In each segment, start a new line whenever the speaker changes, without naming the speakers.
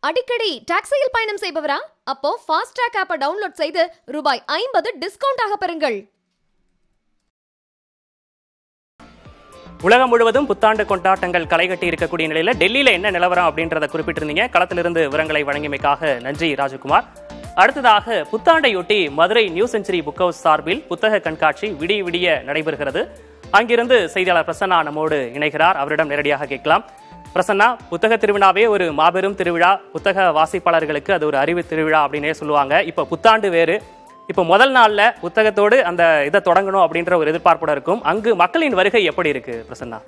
அடிக்கடி டாக்ஸியில் பயணம் செய்பவரா அப்போ ஃபாஸ்ட்ராக் ஆப்பை டவுன்லோட் செய்து ரூபாய் ஐம்பது டிஸ்கவுண்ட் ஆக பெறுங்கள்
உலகம் முழுவதும் புத்தாண்டு கொண்டாட்டங்கள் களைகட்டி இருக்கக்கூடிய நிலையில டெல்லியில என்ன நிலவரம் அப்படின்றத குறிப்பிட்டிருந்தீங்க களத்திலிருந்து விவரங்களை வழங்கியமைக்காக நன்றி ராஜகுமார் அடுத்ததாக புத்தாண்டையொட்டி Madurai new century book house சார்பில் புத்தக கண்காட்சி விடிய விடிய நடைபெறுகிறது அங்கிருந்து செய்தியாளர் பிரசன்னா நம்மோடு இணைகிறார் அவரிடம் நேரடியாக கேட்கலாம் பிரசன்னா புத்தக திருவிழாவே ஒரு மாபெரும் திருவிழா புத்தக வாசிப்பாளர்களுக்கு அது ஒரு அறிவு திருவிழா அப்படின்னே சொல்லுவாங்க இப்போ புத்தாண்டு வேறு இப்போ முதல் நாள்ல புத்தகத்தோடு அந்த இதை தொடங்கணும் அப்படின்ற ஒரு எதிர்பார்ப்போட இருக்கும் அங்கு மக்களின் வருகை எப்படி இருக்கு பிரசன்னா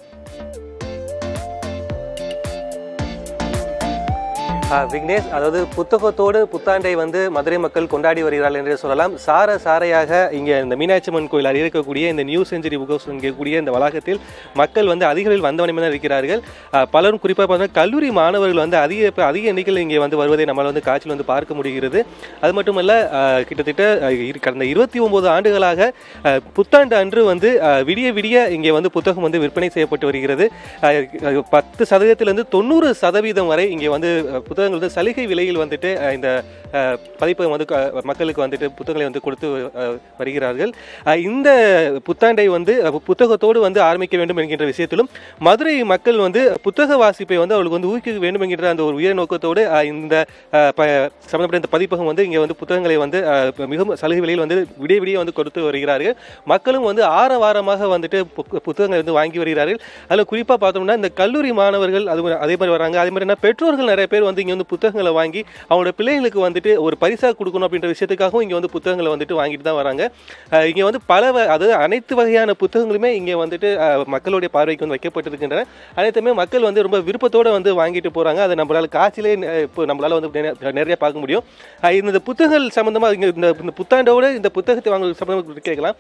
ஆ, விக்னேஷ் அதாவது புத்தகத்தோடு புத்தாண்டை வந்து மதுரை மக்கள் கொண்டாடி வருகிறார்கள் என்று சொல்லலாம் சார சாரையாக இங்கே இந்த மீனாட்சி அம்மன் கோயில் அருகே இருக்கக்கூடிய இந்த நியூ செஞ்சுரி புக் ஹவுஸ் இருக்கக்கூடிய இந்த வளாகத்தில் மக்கள் வந்து அதிகளில் வந்தவனமே தான் இருக்கிறார்கள் ஆ, பலரும் குறிப்பாக பார்த்தீங்கன்னா கல்லூரி மாணவர்கள் வந்து அதிக அதிக எண்ணிக்கையில் இங்கே வந்து வருவதை நம்மளால் வந்து காட்சியில் வந்து பார்க்க முடிகிறது அது மட்டுமல்ல ஆ, கிட்டத்தட்ட ஆ, இரு- கடந்த இருபத்தி ஒன்பது ஆண்டுகளாக ஆ, புத்தாண்டு அன்று வந்து ஆ, விடிய விடிய இங்கே வந்து புத்தகம் வந்து விற்பனை செய்யப்பட்டு வருகிறது ஆ, பத்து சதவீதத்திலிருந்து தொண்ணூறு சதவீதம் வரை இங்கே வந்து அஹ், புத்தகங்கள் வந்து சலுகை விலையில் வந்துட்டு அஹ், இந்த அஹ், பதிப்பகம் வந்து க- மக்களுக்கு வந்துட்டு புத்தகங்களை வந்து கொடுத்து அஹ், வருகிறார்கள் அஹ், இந்த புத்தாண்டை வந்து அஹ், புத்தகத்தோடு வந்து ஆரம்பிக்க வேண்டும் என்கின்ற விஷயத்திலும் மதுரை மக்கள் வந்து புத்தக வாசிப்பை வந்து அவர்களுக்கு வந்து ஊக்குவிக்க வேண்டும் என்கின்ற அந்த ஒரு உயர் நோக்கத்தோடு அஹ், இந்த அஹ், ப- சம்பந்தப்பட்ட இந்த பதிப்பகம் வந்து இங்கே வந்து புத்தகங்களை வந்து அஹ், மிகவும் சலுகை விலையில் வந்து விடிய விடிய வந்து கொடுத்து வருகிறார்கள் மக்களும் வந்து ஆர வாரமாக வந்துட்டு பு- புத்தகங்களை வந்து வாங்கி வருகிறார்கள் அதில் குறிப்பாக பார்த்தோம்னா இந்த கல்லூரி மாணவர்கள் அது மாதிரி- அதே மாதிரி வராங்க அதே மாதிரி என்ன பெற்றோர்கள் நிறைய பேர் வந்து இங்கே வந்து புத்தகங்களை வாங்கி அவங்களோட பிள்ளைகளுக்கு வந்துட்டு ஒரு பரிசாக கொடுக்கணும் அப்படின்ற விஷயத்துக்காகவும் இங்கே வந்து புத்தகங்களை வந்துட்டு வாங்கிட்டு தான் வராங்க அஹ் இங்கே வந்து பல வ- அதாவது அனைத்து வகையான புத்தகங்களுமே இங்கே வந்துட்டு அஹ், மக்களுடைய பார்வைக்கு வந்து வைக்கப்பட்டிருக்கின்றன அனைத்துமே மக்கள் வந்து ரொம்ப விருப்பத்தோடு வந்து வாங்கிட்டு போகிறாங்க அதை நம்மளால காட்சியிலே அஹ், இப்போ நம்மளால வந்து நெ- நிறைய பார்க்க முடியும் அஹ் இந்த புத்தகங்கள் சம்மந்தமாக இங்கே இந்த இந்த புத்தாண்டோடு இந்த புத்தகத்தை வாங்க சம்மந்தமாக கேட்கலாம்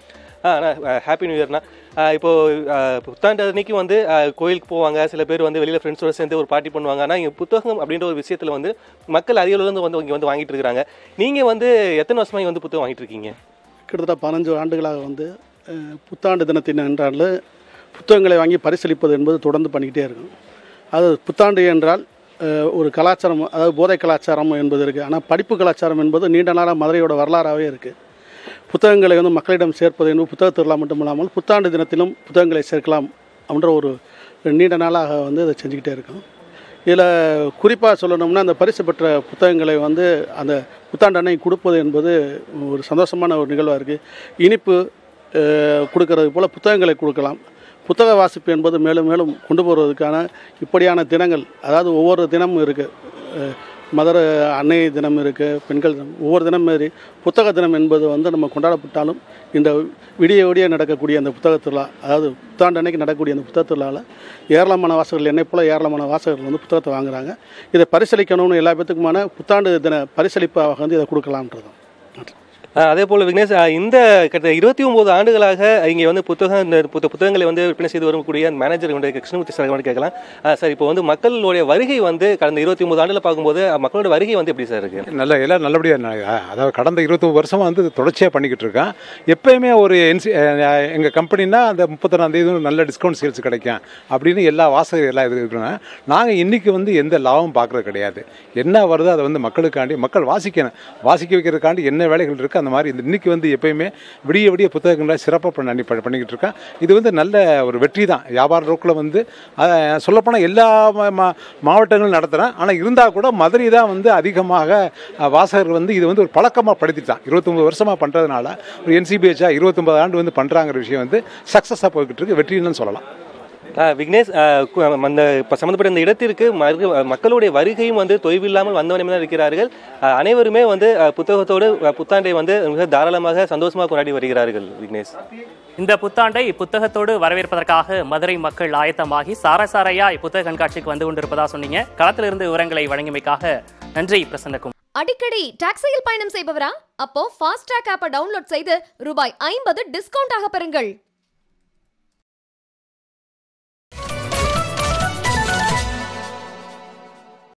ஹாப்பி நியூ இயர்னா இப்போ அஹ், புத்தாண்டு அன்னைக்கு வந்து அஹ், கோயிலுக்கு போவாங்க சில பேர் வந்து வெளியில் ஃப்ரெண்ட்ஸோட சேர்ந்து ஒரு பார்ட்டி பண்ணுவாங்க ஆனால் இங்கே புத்தகம் அப்படின்ற ஒரு விஷயத்தில் வந்து மக்கள் அதிக அளவுல இருந்து வந்து இங்கே வந்து வாங்கிட்டு இருக்காங்க நீங்கள் வந்து எத்தனை வருஷமா இங்க வந்து புத்தகம் வாங்கிட்டு இருக்கீங்க
கிட்டத்தட்ட பதினஞ்சு ஆண்டுகளாக வந்து அஹ், புத்தாண்டு தினத்தின் என்றால் புத்தகங்களை வாங்கி பரிசளிப்பது என்பது தொடர்ந்து பண்ணிக்கிட்டே இருக்கும் அது புத்தாண்டு என்றால் அஹ், ஒரு கலாச்சாரம் அதாவது போதை கலாச்சாரம் என்பது இருக்குது ஆனால் படிப்பு கலாச்சாரம் என்பது நீண்ட நாளாக மதுரையோட வரலாறாகவே இருக்குது புத்தகங்களை வந்து மக்களிடம் சேர்ப்பது என்பது புத்தக திருவிழா மட்டும் இல்லாமல் புத்தாண்டு தினத்திலும் புத்தகங்களை சேர்க்கலாம் அப்படின்ற ஒரு நீண்ட நாளாக வந்து இதை செஞ்சுக்கிட்டே இருக்கோம் இதில் குறிப்பாக சொல்லணும்னா அந்த பரிசு பெற்ற புத்தகங்களை வந்து அந்த புத்தாண்டு அன்னைக்கு கொடுப்பது என்பது ஒரு சந்தோஷமான ஒரு நிகழ்வாக இருக்குது இனிப்பு அஹ், கொடுக்கறது போல் புத்தகங்களை கொடுக்கலாம் புத்தக வாசிப்பு என்பது மேலும் மேலும் கொண்டு போகிறதுக்கான இப்படியான தினங்கள் அதாவது ஒவ்வொரு தினமும் இருக்குது மதுரை அன்னை தினம் இருக்குது பெண்கள் தினம் ஒவ்வொரு தினம் மாதிரி புத்தக தினம் என்பது வந்து நம்ம கொண்டாடப்பட்டாலும் இந்த விடிய விடிய நடக்கக்கூடிய அந்த புத்தக திருவிழா அதாவது புத்தாண்டு அன்னைக்கு நடக்கக்கூடிய அந்த புத்தக திருவிழாவில் ஏராளமான வாசகர்கள் என்னை போல ஏராளமான வாசகர்கள் வந்து புத்தகத்தை வாங்குறாங்க இதை பரிசளிக்கணும்னு எல்லா பேத்துக்குமான புத்தாண்டு தின பரிசளிப்பாக வந்து இதை கொடுக்கலாம்ன்றதும் நன்றி
அஹ் அதே போல் விக்னேஷ் அஹ் இந்த கிட்ட இருபத்தி ஒன்பது ஆண்டுகளாக இங்கே வந்து புத்தகம் இந்த புத்த புத்தகங்களை வந்து விற்பனை செய்து வரக்கூடிய அந்த மேனேஜர் வந்து கிருஷ்ணமூர்த்தி சார் வந்து கேட்கலாம் அஹ் சார் இப்போ வந்து மக்களுடைய வருகை வந்து கடந்த இருபத்தி ஒன்பது ஆண்டுல பார்க்கும்போது அஹ் மக்களோட வருகை வந்து எப்படி சார் இருக்கு
நல்ல எல்லாம் நல்லபடியாக அதாவது கடந்த இருபத்தொம்பது வருஷமாக வந்து தொடர்ச்சியாக பண்ணிக்கிட்டு இருக்கேன் எப்பயுமே ஒரு என்சி எங்கள் கம்பெனினா அந்த முப்பத்தொன்னாம் தேதி நல்ல டிஸ்கவுண்ட் சேல்ஸ் கிடைக்கும் அப்படின்னு எல்லா வாசகர் எல்லாம் இது இருக்கிறோம் நாங்கள் இன்றைக்கி வந்து எந்த லாபம் பார்க்குறது கிடையாது என்ன வருதோ அதை வந்து மக்களுக்காண்டி மக்கள் வாசிக்கணும் வாசிக்க வைக்கிறதுக்காண்டி என்ன வேலைகள் இருக்குது அந்த மாதிரி இந்த இன்னைக்கு வந்து எப்பயுமே விடிய விடிய புத்தகங்களை சிறப்பாக பண்ணி ப- பண்ணிக்கிட்டு இருக்கேன் இது வந்து நல்ல ஒரு வெற்றி தான் வியாபார நோக்கில் வந்து அஹ், சொல்லப்போனால் எல்லா மா- மா- மாவட்டங்களும் நடத்துகிறேன் ஆனால் இருந்தால் கூட மதுரை தான் வந்து அதிகமாக அஹ், வாசகர்கள் வந்து இது வந்து ஒரு பழக்கமாக படுத்திட்டான் இருபத்தொம்பது வருஷமாக பண்ணுறதுனால ஒரு என்சிபிஹெச்ஆ இருபத்தொம்பது ஆண்டு வந்து பண்ணுறாங்கிற விஷயம் வந்து சக்ஸஸாக போய்கிட்டு இருக்கு வெற்றின்னு சொல்லலாம்
அஹ் விக்னேஷ் அஹ் கு- அந்த இப்போ சம்மந்தப்பட்ட இந்த இடத்திற்கு மருக- மக்களுடைய வருகையும் வந்து தொய்வில்லாமல் வந்தவனமே தான் இருக்கிறார்கள் அஹ் அனைவருமே வந்து அஹ் புத்தகத்தோடு அஹ் புத்தாண்டை வந்து மிக தாராளமாக சந்தோஷமாக கொண்டாடி வருகிறார்கள் விக்னேஷ்
இந்த புத்தாண்டை புத்தகத்தோடு வரவேற்பதற்காக மதுரை மக்கள் ஆயத்தமாகி சாரசாரையா புத்தக கண்காட்சிக்கு வந்து கொண்டிருப்பதா சொன்னீங்க களத்திலிருந்து விவரங்களை வழங்கியமைக்காக நன்றி பிரசன்னக்கும்
அடிக்கடி டாக்ஸியில் பயணம் செய்பவரா அப்போ ஃபாஸ்ட்ராக் ஆப்பை டவுன்லோட் செய்து ரூபாய் ஐம்பது டிஸ்கவுண்ட் ஆக பெறுங்கள்